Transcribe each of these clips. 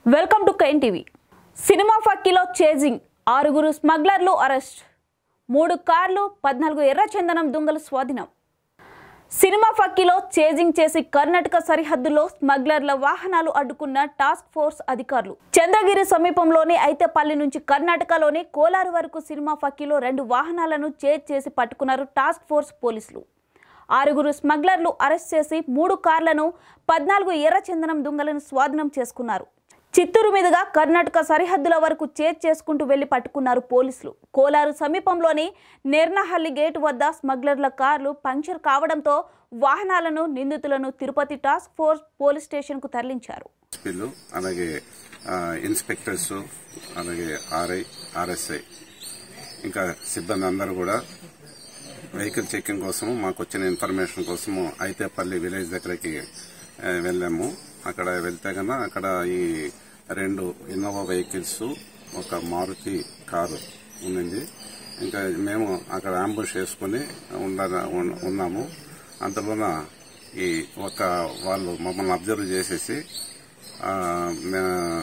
welcome to కైన్ TV cinema ఫక్కీలో chasing ఆరుగురు స్మగ్లర్లు అరెస్ట్ మూడు కార్లు పద్నాలుగు ఎర్ర చందనం దొంగలు స్వాధీనం సినిమా ఫక్కీలో చేజింగ్ చేసి కర్ణాటక సరిహద్దులో స్మగ్లర్ల వాహనాలు అడ్డుకున్న టాస్క్ ఫోర్స్ అధికారులు చంద్రగిరి సమీపంలోని ఐతేపల్లి నుంచి కర్ణాటకలోని కోలారు వరకు సినిమా ఫక్కీలో రెండు వాహనాలను చేజ్ చేసి పట్టుకున్నారు టాస్క్ ఫోర్స్ పోలీసులు ఆరుగురు స్మగ్లర్లు అరెస్ట్ చేసి మూడు కార్లను పద్నాలుగు ఎర్ర చందనం దొంగలను స్వాధీనం చేసుకున్నారు చిత్తూరు మీదుగా కర్ణాటక సరిహద్దుల వరకు చేజ్ చేసుకుంటూ వెళ్లి పట్టుకున్నారు పోలీసులు కోలారు సమీపంలోని నేర్నహల్లి గేటు వద్ద స్మగ్లర్ల కార్లు పంక్చర్ కావడంతో వాహనాలను నిందితులను తిరుపతి టాస్క్ ఫోర్స్ పోలీస్ స్టేషన్కు తరలించారు ఎస్పీలు అలాగే ఆ, ఇన్స్పెక్టర్స్ అలాగే ఆర్ఐ ఆర్ఎస్ఐ ఇంకా సిబ్బంది అందరూ కూడా వెహికల్ చెకింగ్ కోసము మాకు వచ్చిన ఇన్ఫర్మేషన్ కోసము ఐతేపల్లి విలేజ్ దగ్గరికి ఆ, వెళ్ళాము అక్కడ వెళ్తే కన్నా అక్కడ ఈ రెండు ఇన్నోవా వెహికల్స్ ఒక మారుతి కారు ఉండింది ఇంకా మేము అక్కడ అంబుష్ వేసుకుని ఉండ- ఉన్- ఉన్నాము అంతలోన ఈ ఒక వాళ్ళు మమ్మల్ని అబ్జర్వ్ చేసేసి ఆ, మే-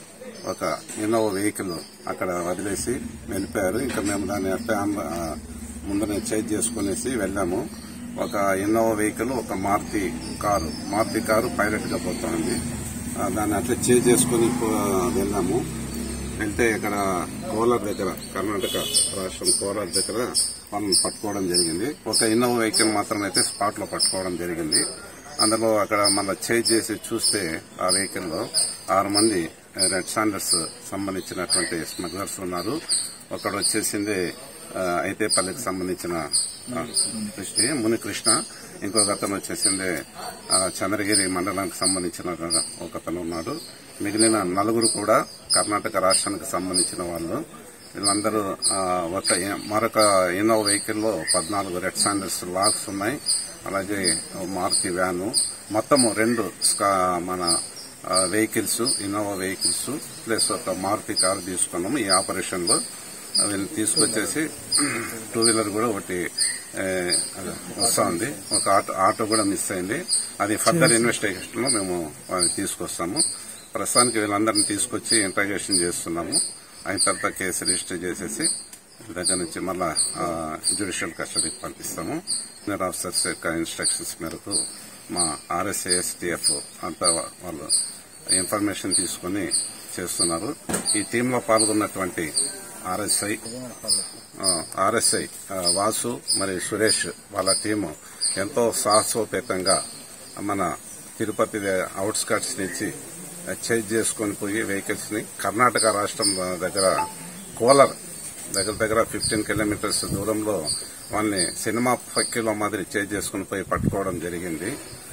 ఒక ఇన్నోవా వెహికల్ అక్కడ వదిలేసి వెళ్ళిపోయారు ఇంకా మేము దాన్ని అట్టే ఆంబ- ఆ, ముందర చేజ్ చేసుకునేసి వెళ్ళాము ఒక ఇన్నోవా వెహికల్ ఒక Maruti car Maruti car pilot గా పోతుంది ఆ, దాన్ని అట్లా చేజ్ చేసుకుని పో- వెళ్ళాము వెళ్తే ఇక్కడ కోలార్ దగ్గర కర్ణాటక రాష్ట్రం కోలార్ దగ్గర మనం పట్టుకోవడం జరిగింది ఒక ఇన్నోవా వెహికల్ మాత్రం అయితే స్పాట్ లో పట్టుకోవడం జరిగింది అందులో అక్కడ మన చేజ్ చేసి చూస్తే ఆ వెహికల్ లో ఆరు మంది రెడ్ సాండర్స్ సంబంధించినటువంటి స్మగ్లర్స్ ఉన్నారు ఒకడు వచ్చేసింది ఆ, ఐతేపల్లికి సంబంధించిన ఆ, కృష్ణ ముని కృష్ణ ఇంకొక అతను వచ్చేసింది ఆ, చంద్రగిరి మండలానికి సంబంధించిన ఒక అతను ఉన్నాడు మిగిలిన నలుగురు కూడా కర్ణాటక రాష్ట్రానికి సంబంధించిన వాళ్ళు వీళ్ళందరూ ఆ, ఒక మరొక ఇన్నోవా వెహికల్ లో పద్నాలుగు రెడ్ సాండర్స్ లాక్స్ ఉన్నాయి అలాగే ఓ మారుతి వ్యాను మొత్తము రెండు స్కా- మన ఆ, వెహికల్స్ ఇన్నోవా వెహికల్స్ ప్లస్ ఒక మారుతి కారు తీసుకున్నాము ఈ ఆపరేషన్ లో వీళ్ళు తీసుకొచ్చేసి టూ వీలర్ కూడా ఒకటి ఏ, అది వస్తా ఉంది ఒక ఆటో ఆటో కూడా మిస్ అయింది అది ఫర్దర్ ఇన్వెస్టిగేషన్ లో మేము వాళ్ళని తీసుకొస్తాము ప్రస్తుతానికి వీళ్ళందరినీ తీసుకొచ్చి ఇంట్రాగేషన్ చేస్తున్నాము అయిన తర్వాత కేసు రిజిస్టర్ చేసేసి వీళ్ళ దగ్గర నుంచి మళ్ళా జ్యుడిషియల్ కస్టడీకి పంపిస్తాము సీనియర్ ఆఫీసర్స్ యొక్క ఇన్స్ట్రక్షన్స్ మేరకు మా ఆర్ఎస్ఏఎస్టీఎఫ్ అంతా వా- వాళ్ళు ఇన్ఫర్మేషన్ తీసుకుని చేస్తున్నారు ఈ టీంలో పాల్గొన్నటువంటి ఆర్ఎస్ఐ ఆ, ఆర్ఎస్ఐ ఆ, వాసు మరియు సురేష్ వాళ్ళ టీము ఎంతో సాహసోపేతంగా మన తిరుపతి అవుట్స్కట్స్ నుంచి చేజ్ చేసుకుని పోయి వెహికల్స్ ని కర్ణాటక రాష్ట్రం దగ్గర కోలర్ దగ్గర దగ్గర ఫిఫ్టీన్ కిలోమీటర్స్ దూరంలో వాళ్ళని సినిమా ఫక్కీలో మాదిరి చేజ్ చేసుకుని పోయి పట్టుకోవడం జరిగింది